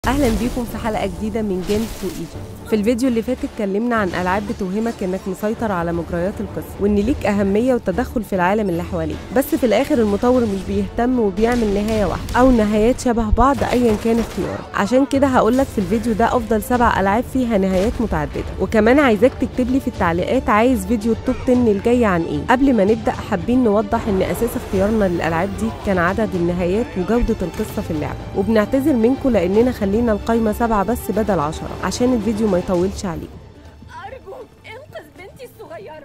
اهلا بيكم في حلقه جديده من جيم تو ايجيبت في الفيديو اللي فات اتكلمنا عن العاب بتوهمك انك مسيطر على مجريات القصه وان ليك اهميه وتدخل في العالم اللي حواليك بس في الاخر المطور مش بيهتم وبيعمل نهايه واحده او نهايات شبه بعض ايا كان اختيارك عشان كده هقولك في الفيديو ده افضل سبع العاب فيها نهايات متعدده وكمان عايزاك تكتب لي في التعليقات عايز فيديو التوب 10 الجاي عن ايه قبل ما نبدا حابين نوضح ان اساس اختيارنا للالعاب دي كان عدد النهايات وجوده القصه في اللعبه وبنعتذر منكم لاننا خلينا القايمه سبعه بس بدل عشرة عشان الفيديو ما يطولش عليكم أرجوك انقذ بنتي الصغيرة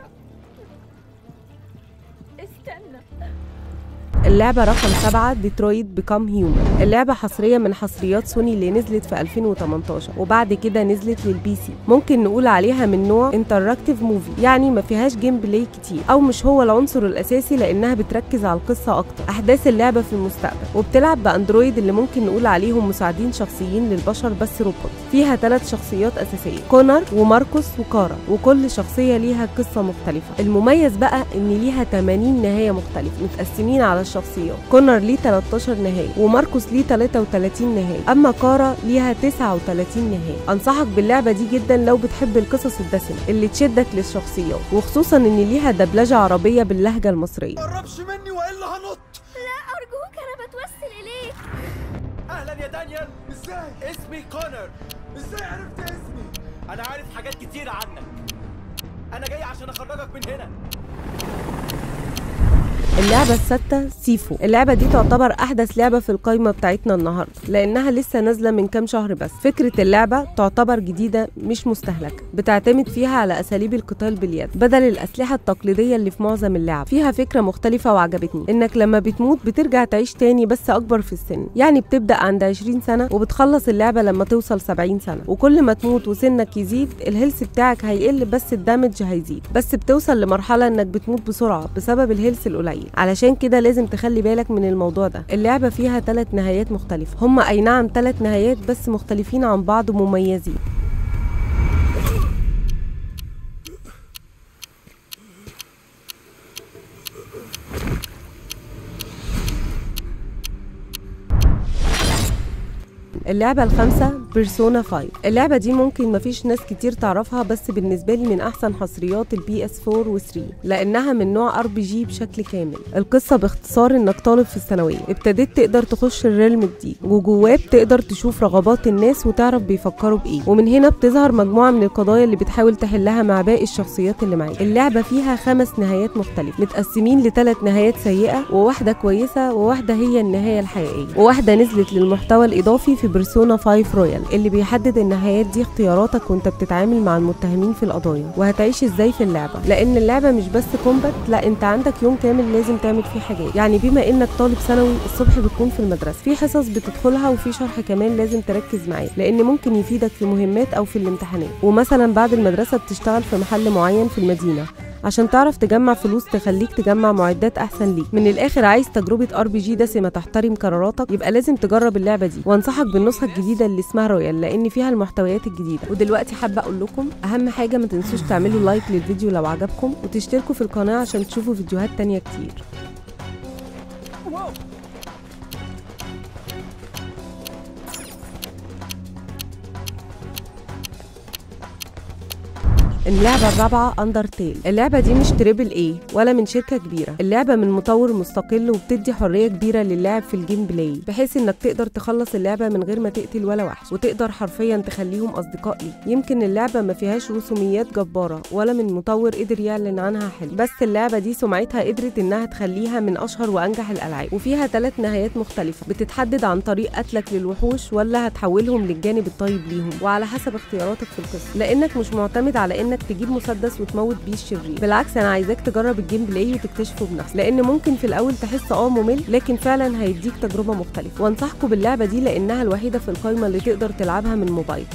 استنى اللعبة رقم سبعة ديترويت بيكام هيومن اللعبة حصرية من حصريات سوني اللي نزلت في 2018 وبعد كده نزلت للبي سي ممكن نقول عليها من نوع انتراكتيف موفي يعني ما فيهاش جيم بلاي كتير او مش هو العنصر الاساسي لانها بتركز على القصة اكتر احداث اللعبة في المستقبل وبتلعب باندرويد اللي ممكن نقول عليهم مساعدين شخصيين للبشر بس روبوت فيها ثلاث شخصيات اساسية كونر وماركوس وكارا وكل شخصية ليها قصة مختلفة المميز بقى ان ليها 80 نهاية مختلفة متقسمين على الشخصيات كونر ليه 13 نهاية وماركوس ليه 33 نهاية اما كارا ليها 39 نهاية انصحك باللعبة دي جدا لو بتحب القصص الدسمة اللي تشدك للشخصيات وخصوصا ان ليها دبلجة عربية باللهجة المصرية قربش مني والا هنط لا أرجوك أنا بتوسل إليك اهلا يا دانيال ازاي اسمي كونر ازاي عرفت اسمي انا عارف حاجات كتير عنك انا جاي عشان اخرجك من هنا اللعبة السادسة سيفو اللعبة دي تعتبر أحدث لعبة في القايمة بتاعتنا النهاردة لأنها لسه نازلة من كام شهر بس فكرة اللعبة تعتبر جديدة مش مستهلكة بتعتمد فيها على أساليب القتال باليد بدل الأسلحة التقليدية اللي في معظم اللعب فيها فكرة مختلفة وعجبتني إنك لما بتموت بترجع تعيش تاني بس أكبر في السن يعني بتبدأ عند 20 سنة وبتخلص اللعبة لما توصل 70 سنة وكل ما تموت وسنك يزيد الهيلث بتاعك هيقل بس الدامج هيزيد بس بتوصل لمرحلة إنك بتموت بسرعة بسبب الهيلث القليل علشان كده لازم تخلي بالك من الموضوع ده اللعبة فيها ثلاث نهايات مختلفة هما أي نعم ثلاث نهايات بس مختلفين عن بعض ومميزين اللعبة الخامسة بيرسونا 5 اللعبة دي ممكن مفيش ناس كتير تعرفها بس بالنسبة لي من أحسن حصريات البي اس 4 و3 لأنها من نوع ار بي جي بشكل كامل القصة باختصار إنك طالب في الثانوية ابتديت تقدر تخش الريلم جديد وجواه بتقدر تشوف رغبات الناس وتعرف بيفكروا بإيه ومن هنا بتظهر مجموعة من القضايا اللي بتحاول تحلها مع باقي الشخصيات اللي معاك اللعبة فيها خمس نهايات مختلفة متقسمين لثلاث نهايات سيئة وواحدة كويسة وواحدة هي النهاية الحقيقية وواحدة نزلت للمحتوى الإضافي في بيرسونا 5 رويال اللي بيحدد النهايات دي اختياراتك وانت بتتعامل مع المتهمين في القضايا وهتعيش ازاي في اللعبة لأن اللعبة مش بس كومبات لا انت عندك يوم كامل لازم تعمل فيه حاجات يعني بما انك طالب ثانوي الصبح بتكون في المدرسة في حصص بتدخلها وفي شرح كمان لازم تركز معاه لأن ممكن يفيدك في مهمات أو في الامتحانات ومثلا بعد المدرسة بتشتغل في محل معين في المدينة عشان تعرف تجمع فلوس تخليك تجمع معدات احسن ليك من الاخر عايز تجربه ار بي جي دسمه تحترم قراراتك يبقى لازم تجرب اللعبه دي وانصحك بالنسخه الجديده اللي اسمها رويال لان فيها المحتويات الجديده ودلوقتي حابه اقول لكم اهم حاجه ما تنسوش تعملوا لايك للفيديو لو عجبكم وتشتركوا في القناه عشان تشوفوا فيديوهات تانية كتير واو اللعبة الرابعة أندرتيل اللعبة دي مش تريبل اي ولا من شركة كبيرة اللعبة من مطور مستقل وبتدي حرية كبيرة للاعب في الجيم بلاي بحيث انك تقدر تخلص اللعبة من غير ما تقتل ولا وحش وتقدر حرفيا تخليهم أصدقاء ليك يمكن اللعبة ما فيهاش رسوميات جبارة ولا من مطور قدر يعلن عنها حلو بس اللعبة دي سمعتها قدرت انها تخليها من أشهر وأنجح الألعاب وفيها ثلاث نهايات مختلفة بتتحدد عن طريق قتلك للوحوش ولا هتحولهم للجانب الطيب ليهم وعلى حسب اختياراتك في القصة لأنك مش معتمد على انك تجيب مسدس وتموت بيه الشرير بالعكس انا عايزاك تجرب الجيم بلاي وتكتشفه بنفسك لان ممكن في الاول تحس اه ممل لكن فعلا هيديك تجربه مختلفه وانصحكم باللعبه دي لانها الوحيده في القائمه اللي تقدر تلعبها من موبايل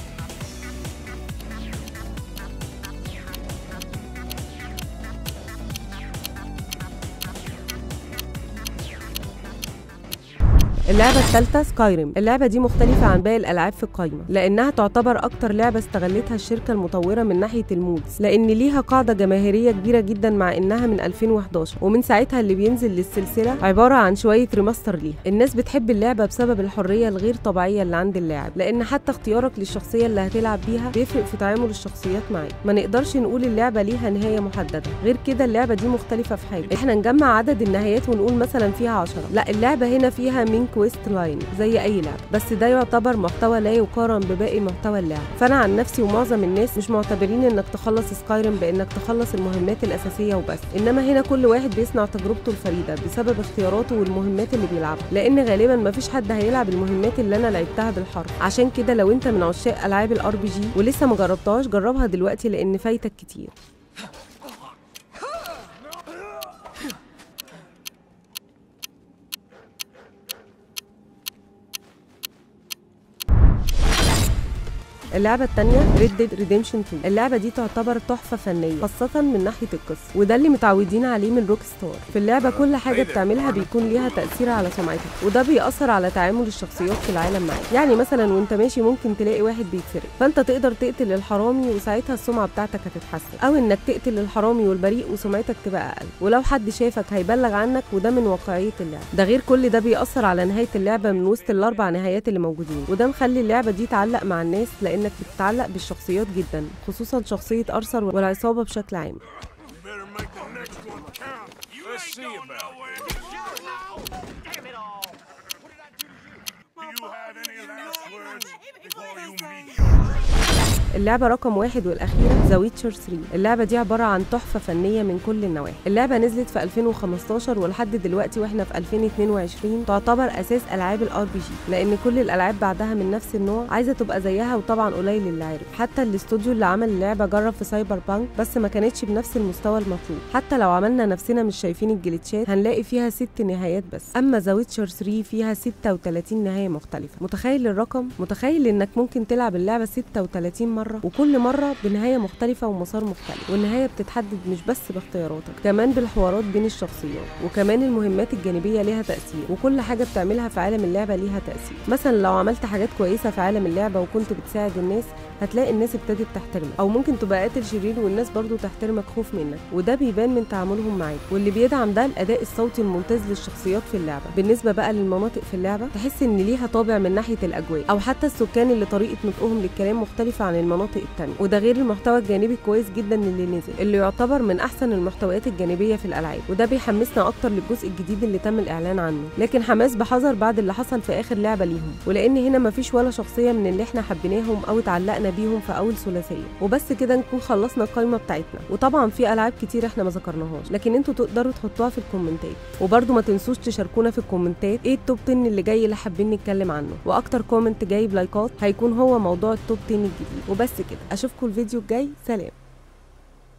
اللعبة الثالثة سكايريم اللعبة دي مختلفة عن باقي الألعاب في القايمة لأنها تعتبر أكتر لعبة استغلتها الشركة المطورة من ناحية المودز لأن ليها قاعدة جماهيرية كبيرة جدا مع إنها من 2011 ومن ساعتها اللي بينزل للسلسلة عبارة عن شوية ريماستر ليها الناس بتحب اللعبة بسبب الحرية الغير طبيعية اللي عند اللاعب لأن حتى اختيارك للشخصية اللي هتلعب بيها بيفرق في تعامل الشخصيات معاك ما نقدرش نقول اللعبة ليها نهاية محددة غير كده اللعبة دي مختلفة في حاجة احنا نجمع عدد النهايات ونقول مثلا فيها 10 لا اللعبة هنا فيها مين كويست لاين زي أي لعبة بس ده يعتبر محتوى لا يقارن بباقي محتوى اللعبة فأنا عن نفسي ومعظم الناس مش معتبرين إنك تخلص سكايرم بإنك تخلص المهمات الأساسية وبس إنما هنا كل واحد بيصنع تجربته الفريدة بسبب اختياراته والمهمات اللي بيلعبها لأن غالبا مفيش حد هيلعب المهمات اللي أنا لعبتها بالحرف عشان كده لو أنت من عشاق ألعاب الار بي جي ولسه ما جربتهاش جربها دلوقتي لأن فايتك كتير اللعبة التانية Red Dead Redemption 2 اللعبة دي تعتبر تحفة فنية خاصة من ناحية القصة وده اللي متعودين عليه من روك ستار في اللعبة كل حاجة بتعملها بيكون ليها تأثير على سمعتك وده بيأثر على تعامل الشخصيات في العالم معاك يعني مثلا وانت ماشي ممكن تلاقي واحد بيتسرق فانت تقدر تقتل الحرامي وساعتها السمعة بتاعتك هتتحسن او انك تقتل الحرامي والبريء وسمعتك تبقى اقل ولو حد شافك هيبلغ عنك وده من واقعية اللعبة ده غير كل ده بيأثر على نهاية اللعبة من وسط الاربع نهايات اللي موجودين وده مخلي اللعبة دي تعلق مع الناس لانك بتتعلق بالشخصيات جدا خصوصا شخصية ارثر والعصابة بشكل عام better make the next one count. You Let's see about it. Damn it all! Do you have any last words before you meet اللعبة رقم واحد والأخيرة ذا ويتشر 3 اللعبة دي عبارة عن تحفة فنية من كل النواحي اللعبة نزلت في 2015 ولحد دلوقتي واحنا في 2022 تعتبر أساس ألعاب الار بي جي لأن كل الألعاب بعدها من نفس النوع عايزة تبقى زيها وطبعا قليل اللي عارف حتى الاستوديو اللي عمل اللعبة جرب في سايبر بانك بس ما كانتش بنفس المستوى المطلوب حتى لو عملنا نفسنا مش شايفين الجليتشات هنلاقي فيها ست نهايات بس أما ذا ويتشر 3 فيها 36 نهاية مختلفة متخيل الرقم متخيل إنك ممكن تلعب اللعبة 36 مرة وكل مرة بنهاية مختلفة ومسار مختلف والنهاية بتتحدد مش بس باختياراتك كمان بالحوارات بين الشخصيات وكمان المهمات الجانبية ليها تأثير وكل حاجة بتعملها في عالم اللعبة ليها تأثير مثلا لو عملت حاجات كويسة في عالم اللعبة وكنت بتساعد الناس هتلاقي الناس ابتدت تحترمك او ممكن تبقى قاتل شرير والناس برضو تحترمك خوف منك وده بيبان من تعاملهم معاك واللي بيدعم ده الاداء الصوتي الممتاز للشخصيات في اللعبه بالنسبه بقى للمناطق في اللعبه تحس ان ليها طابع من ناحيه الاجواء او حتى السكان اللي طريقه نطقهم للكلام مختلفه عن المناطق التانية وده غير المحتوى الجانبي كويس جدا اللي نزل اللي يعتبر من احسن المحتويات الجانبيه في الالعاب وده بيحمسنا اكتر للجزء الجديد اللي تم الاعلان عنه لكن حماس بحذر بعد اللي حصل في اخر لعبه ليهم ولان هنا مفيش ولا شخصيه من اللي احنا حبيناهم او اتعلقنا بيهم في اول ثلاثيه وبس كده نكون خلصنا القائمه بتاعتنا وطبعا في العاب كتير احنا ما ذكرناهاش لكن انتوا تقدروا تحطوها في الكومنتات وبرده ما تنسوش تشاركونا في الكومنتات ايه التوب 10 اللي جاي اللي حابين نتكلم عنه واكتر كومنت جايب لايكات هيكون هو موضوع التوب 10 الجديد وبس كده اشوفكم الفيديو الجاي سلام